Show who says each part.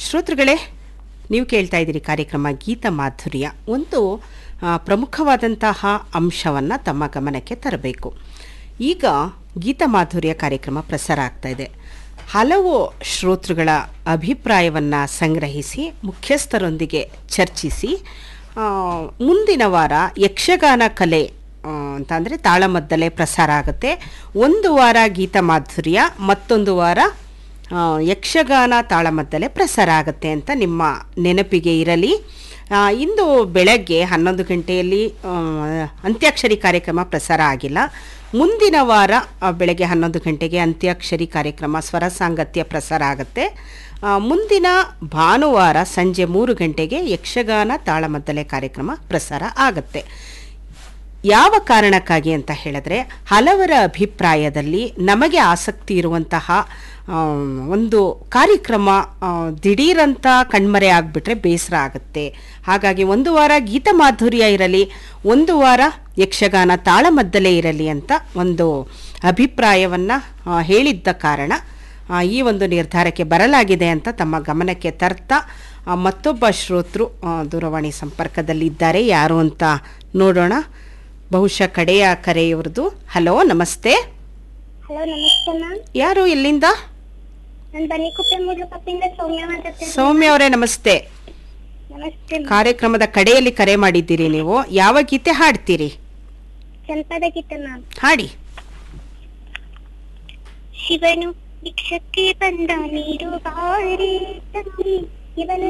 Speaker 1: ಶ್ರೋತೃಗಳೇ ನೀವು ಕೇಳ್ತಾ ಇದ್ದೀರಿ ಕಾರ್ಯಕ್ರಮ ಗೀತ ಮಾಧುರ್ಯ ಒಂದು ಆ, ಪ್ರಮುಖವಾದಂತಹ ಅಂಶವನ್ನು ತಮ್ಮ ಗಮನಕ್ಕೆ ತರಬೇಕು ಈಗ ಗೀತ ಮಾಧುರ್ಯ ಕಾರ್ಯಕ್ರಮ ಪ್ರಸಾರ ಆಗ್ತಾ ಇದೆ ಹಲವು ಶ್ರೋತೃಗಳ ಅಭಿಪ್ರಾಯವನ್ನು ಸಂಗ್ರಹಿಸಿ ಮುಖ್ಯಸ್ಥರೊಂದಿಗೆ ಚರ್ಚಿಸಿ ಆ, ಮುಂದಿನ ವಾರ ಯಕ್ಷಗಾನ ಕಲೆ ಆ, ಅಂತ ಅಂದರೆ ತಾಳಮದ್ದಲೆ ಪ್ರಸಾರ ಆಗುತ್ತೆ ಒಂದು ವಾರ ಗೀತ ಮಾಧುರ್ಯ ಮತ್ತೊಂದು ವಾರ ಆ, ಯಕ್ಷಗಾನ ತಾಳಮದ್ದಲೆ ಪ್ರಸಾರ ಆಗುತ್ತೆ ಅಂತ ನಿಮ್ಮ ನೆನಪಿಗೆ ಇರಲಿ ಆ, ಇಂದು ಬೆಳಗ್ಗೆ ಹನ್ನೊಂದು ಗಂಟೆಯಲ್ಲಿ ಆ, ಅಂತ್ಯಾಕ್ಷರಿ ಕಾರ್ಯಕ್ರಮ ಪ್ರಸಾರ ಆಗಿಲ್ಲ ಮುಂದಿನ ವಾರ ಆ, ಬೆಳಗ್ಗೆ ಹನ್ನೊಂದು ಗಂಟೆಗೆ ಅಂತ್ಯಾಕ್ಷರಿ ಕಾರ್ಯಕ್ರಮ ಸ್ವರ ಸಾಂಗತ್ಯ ಪ್ರಸಾರ ಆಗುತ್ತೆ ಆ, ಮುಂದಿನ ಭಾನುವಾರ ಸಂಜೆ ಮೂರು ಗಂಟೆಗೆ ಯಕ್ಷಗಾನ ತಾಳಮದ್ದಲೆ ಕಾರ್ಯಕ್ರಮ ಪ್ರಸಾರ ಆಗುತ್ತೆ ಯಾವ ಕಾರಣಕ್ಕಾಗಿ ಅಂತ ಹೇಳಿದ್ರೆ ಹಲವರ ಅಭಿಪ್ರಾಯದಲ್ಲಿ ನಮಗೆ ಆಸಕ್ತಿ ಇರುವಂತಹ ಆ, ಒಂದು ಕಾರ್ಯಕ್ರಮ ಆ, ದಿಢೀರಂತ ಕಣ್ಮರೆ ಆಗಿಬಿಟ್ರೆ ಬೇಸರ ಆಗುತ್ತೆ ಹಾಗಾಗಿ ಒಂದು ವಾರ ಗೀತ ಮಾಧುರ್ಯ ಇರಲಿ ಒಂದು ವಾರ ಯಕ್ಷಗಾನ ತಾಳಮದ್ದಲೆ ಇರಲಿ ಅಂತ ಒಂದು ಅಭಿಪ್ರಾಯವನ್ನು ಹೇಳಿದ್ದ ಕಾರಣ ಆ, ಈ ಒಂದು ನಿರ್ಧಾರಕ್ಕೆ ಬರಲಾಗಿದೆ ಅಂತ ತಮ್ಮ ಗಮನಕ್ಕೆ ತರ್ತಾ ಆ, ಮತ್ತೊಬ್ಬ ಶ್ರೋತೃ ಆ, ದೂರವಾಣಿ ಸಂಪರ್ಕದಲ್ಲಿದ್ದಾರೆ ಯಾರು ಅಂತ ನೋಡೋಣ ಬಹುಶಃ ಕಡೆಯ ಕರೆ ಇವ್ರದ್ದು ಹಲೋ ನಮಸ್ತೆ
Speaker 2: ಹಲೋ ನಮಸ್ತೆ ಮ್ಯಾಮ್
Speaker 1: ಯಾರು ಎಲ್ಲಿಂದ
Speaker 2: ನಾನು ಬನ್ನಿಕುಪ್ಪೆ ಮೂಡ್ಲುಕಪ್ಪಿಂದ ಸೌಮ್ಯ ಮಾತಾಡ್ತಿದ್ದೀನಿ
Speaker 1: ಸೌಮ್ಯ ಅವರೇ ನಮಸ್ತೆ
Speaker 2: ನಮಸ್ತೆ ಮ್ಯಾಮ್.
Speaker 1: ಕಾರ್ಯಕ್ರಮದ ಕಡೆಯಲ್ಲಿ ಕರೆ ಮಾಡಿದ್ದೀರಿ ನೀವು ಯಾವ ಗೀತೆ ಹಾಡ್ತೀರಿ
Speaker 2: ಜನಪದ ಗೀತೆ ಮ್ಯಾಮ್
Speaker 1: ಹಾಡಿ
Speaker 2: ಶಿವನು ಭಿಕ್ಷಕ್ಕೆ ಬಂದ ನೀರು ಬಾರಿ ತಂಗಿ ಇವನು